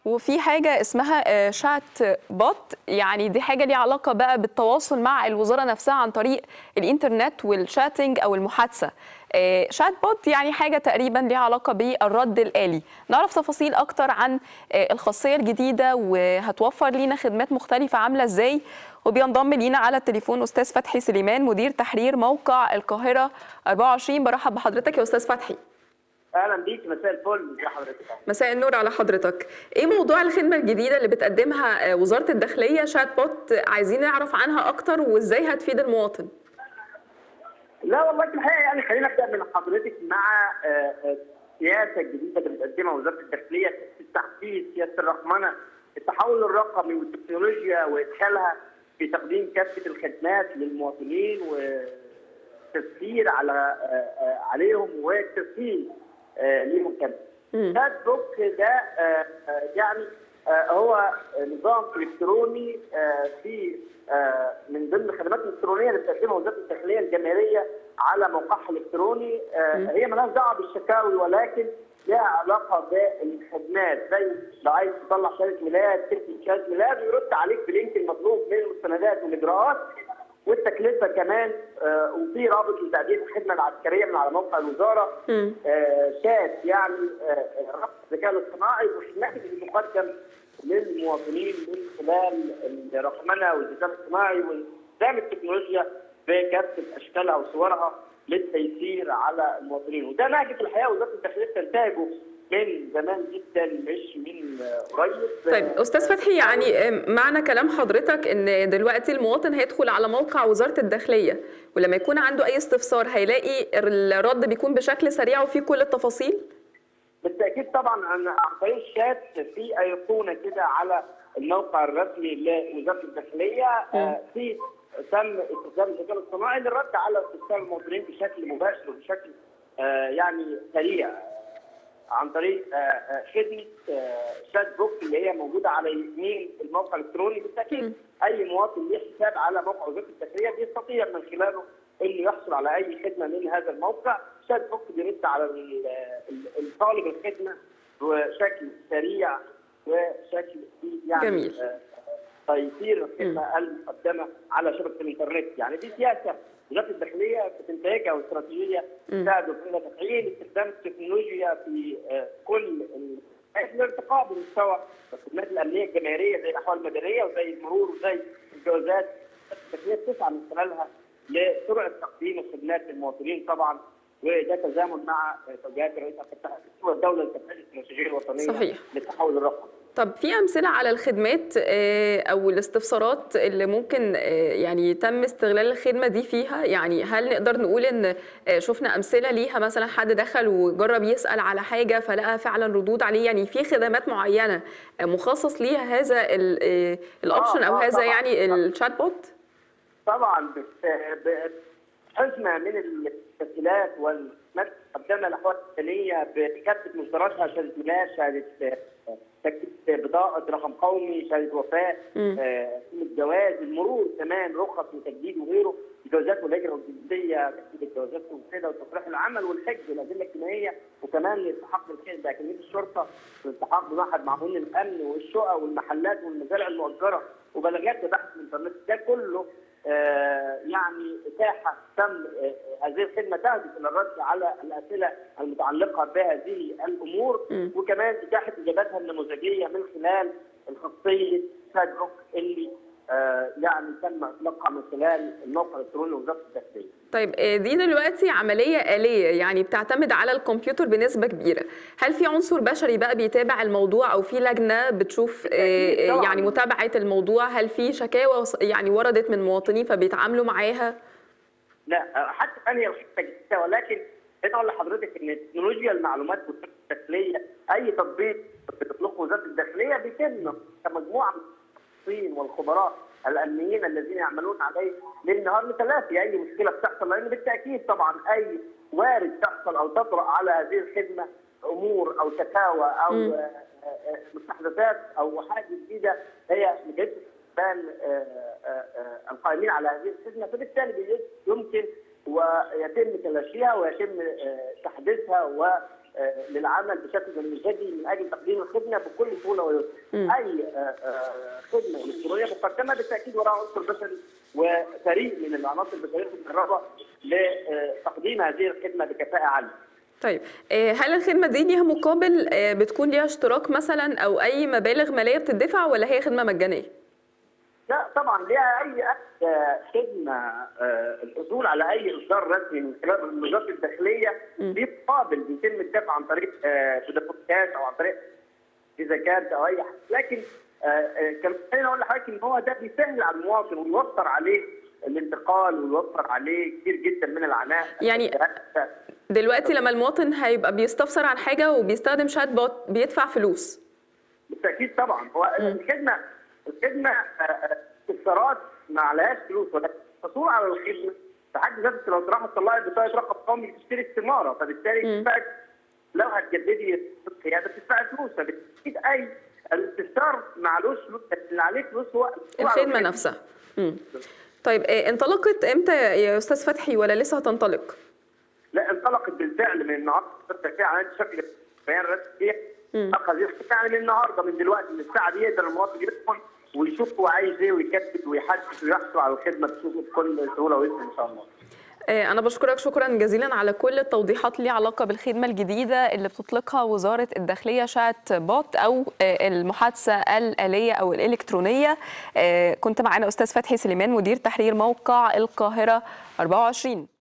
وفي حاجة اسمها شات بوت يعني دي حاجة ليها علاقة بقى بالتواصل مع الوزارة نفسها عن طريق الإنترنت والشاتنج أو المحادثة شات بوت يعني حاجة تقريبا ليها علاقة بالرد الآلي نعرف تفاصيل أكتر عن الخاصية الجديدة وهتوفر لينا خدمات مختلفة عاملة إزاي وبينضم لينا على التليفون أستاذ فتحي سليمان مدير تحرير موقع القاهرة 24 برحب بحضرتك يا أستاذ فتحي اهلا بيك مساء الفل ازي حضرتك مساء النور على حضرتك ايه موضوع الخدمه الجديده اللي بتقدمها وزاره الداخليه شات بوت عايزين نعرف عنها اكتر وازاي هتفيد المواطن لا والله في الحقيقه يعني خلينا نبدا من حضرتك مع السياسه الجديده اللي بتقدمها وزاره الداخليه سياسه التحديث سياسه الرقمنه التحول الرقمي والتكنولوجيا وادخالها في تقديم كافه الخدمات للمواطنين والتسهيل على عليهم والتسهيل ليهم كمان. شات بوك ده يعني هو نظام الكتروني في من ضمن الخدمات الالكترونيه اللي بتقدمها وزاره الداخليه الجماهيريه على موقعها الالكتروني هي مالهاش دعوه بالشكاوي ولكن لها علاقه بالخدمات زي لو عايز تطلع شهاده ميلاد تكتب شهاده ميلاد ويرد عليك بلينك المطلوب من المستندات والاجراءات والتكلفه كمان آه وفي رابط لتقديم الخدمه العسكريه من على موقع الوزاره آه شات يعني آه ربط الذكاء الاصطناعي والخدمات اللي بتقدم للمواطنين من خلال الرقمنه والذكاء الاصطناعي واستخدام التكنولوجيا بكافه اشكالها وصورها للتيسير على المواطنين وده نهج في الحياه وزاره الداخليه بتنتهجه من زمان جدا مش من قريب طيب استاذ فتحي يعني معنى كلام حضرتك ان دلوقتي المواطن هيدخل على موقع وزاره الداخليه ولما يكون عنده اي استفسار هيلاقي الرد بيكون بشكل سريع وفيه كل التفاصيل بالتاكيد طبعا عن طريق الشات في ايقونه كده على الموقع الرسمي لوزاره الداخليه في تم استخدام الذكاء الاصطناعي للرد على استفسار المواطنين بشكل مباشر وبشكل يعني سريع عن طريق خدمه شات بوك اللي هي موجوده على يمين الموقع الالكتروني بالتاكيد اي مواطن ليه حساب على موقع وزاره الداخليه بيستطيع من خلاله انه يحصل على اي خدمه من هذا الموقع شات بوك بيرد على الطالب الخدمه بشكل سريع وشكل يعني جميل. تيسير الخدمه المقدمه على شبكه الانترنت يعني دي سياسه وزاره الداخليه بتنتهجها واستراتيجيه تساعد على تفعيل استخدام التكنولوجيا في كل الارتقاء بمستوى الخدمات الامنيه الجماهيريه زي الاحوال المدنيه وزي المرور وزي الجوازات الداخليه بتسعى من خلالها لسرعه تقديم الخدمات للمواطنين طبعا وده تزامن مع توجيهات الرئيس عبد الفتاح السيسي والدوله لتفعيل الاستراتيجيه الوطنيه صحيح. للتحول الرقمي. طب في امثله على الخدمات او الاستفسارات اللي ممكن يعني يتم استغلال الخدمه دي فيها يعني هل نقدر نقول ان شفنا امثله ليها مثلا حد دخل وجرب يسال على حاجه فلقى فعلا ردود عليه يعني في خدمات معينه مخصص ليها هذا الاوبشن او هذا يعني الشات بوت طبعا حزمه من التسهيلات والخدمات المقدمه الاحوال المدنيه بكافه مصدراتها شهاده ميلاد شهاده تكتيب بطاقه رقم قومي شهاده وفاه آه، الجواز المرور كمان رخص وتجديد وغيره الجوازات والهجره والجنسيه تجديد الجوازات وكده وتصريح العمل والحج والادله الاجتماعيه وكمان الالتحاق بالخدمه باكاديميه الشرطه والالتحاق بمعهد معمول الامن والشقق والمحلات والمزارع المؤجره وبلاغات بحث الانترنت ده كله آه يعني اتاحه تم آه هذه الخدمه تهدف الى الرد على الاسئله المتعلقه بهذه الامور م. وكمان اتاحه اجاباتها النموذجيه من خلال الخاصيه ساد روك اللي آه يعني تم اطلاقها من خلال الموقع الالكتروني لوزاره الداخليه. طيب آه، دي دلوقتي عملية آلية يعني بتعتمد على الكمبيوتر بنسبة كبيرة هل في عنصر بشري بقى بيتابع الموضوع أو في لجنة بتشوف آه، بالتأكيد آه، طبعاً. يعني متابعة الموضوع هل في شكاوى وص- يعني وردت من مواطنين فبيتعاملوا معاها لا حتى ثانيه الخطه جديده ولكن عايز اقول لحضرتك ان تكنولوجيا المعلومات وزاره الداخليه اي تطبيق بتطلقه وزاره الداخليه بيتم كمجموعه من المختصين والخبراء الامنيين الذين يعملون عليه ليل نهار لتلافي اي مشكله بتحصل لان بالتاكيد طبعا اي وارد تحصل او تطرا على هذه الخدمه امور او شكاوى او مم. آه، آه، آه، مستحدثات او حاجه جديده هي مجهزه استقبال آه، آه، آه، القائمين على هذه الخدمه فبالتالي بي- يمكن ويتم تلاشيها ويتم آه، تحديثها آه، للعمل بشكل نموذجي من اجل تقديم الخدمه بكل سهوله ويسر. اي آه، آه، خدمه الكترونيه مقدمه بالتاكيد وراء عنصر بشري وفريق من العناصر البشريه المدربه لتقديم هذه الخدمه بكفاءه عاليه. طيب آه، هل الخدمه دي ليها مقابل آه، بتكون ليها اشتراك مثلا او اي مبالغ ماليه بتدفع ولا هي خدمه مجانيه لا طبعا ليها اي آه، خدمه آه، الحصول على اي اصدار رسمي من خلال وزاره الداخليه بيقابل بيتم الدفع عن طريق آه، فودافون كاش او عن طريق فيزا كارد او اي حاجه لكن آه، آه، كان خليني اقول لحضرتك ان هو ده بيسهل على المواطن ويوفر عليه الانتقال ويوفر عليه كتير جدا من العناء يعني دلوقتي لما المواطن هيبقى بيستفسر عن حاجه وبيستخدم شات بوت بيدفع فلوس بالتاكيد طبعا هو الخدمه الخدمه آه، آه، استفسارات ما عليهاش فلوس ولكن الحصول على الخدمه في حد ذاته لو راح تطلعي بطاقه رقم قومي تشتري استماره فبالتالي تدفعي لو هتجددي القياده بتدفعي فلوس فبالتاكيد اي الاستفسار معلوش فلوس لكن اللي عليه فلوس هو الحصول على الخدمه نفسها مم. طيب آه، انطلقت امتى يا استاذ فتحي ولا لسه هتنطلق لا انطلقت بالفعل من النهارده التشريع على شكل بيان رسمي اخذ يعني من النهارده من دلوقتي من الساعه دي يقدر المواطن يدخل ويشوف هو عايز ايه ويكتب ويحدد ويحصل على الخدمه بتشوفه بكل سهوله ويسر ان شاء الله. آه، أنا بشكرك شكرا جزيلا على كل التوضيحات اللي علاقة بالخدمة الجديدة اللي بتطلقها وزارة الداخلية شات بوت أو آه، المحادثة الآلية أو الإلكترونية آه، كنت معنا أستاذ فتحي سليمان مدير تحرير موقع القاهرة 24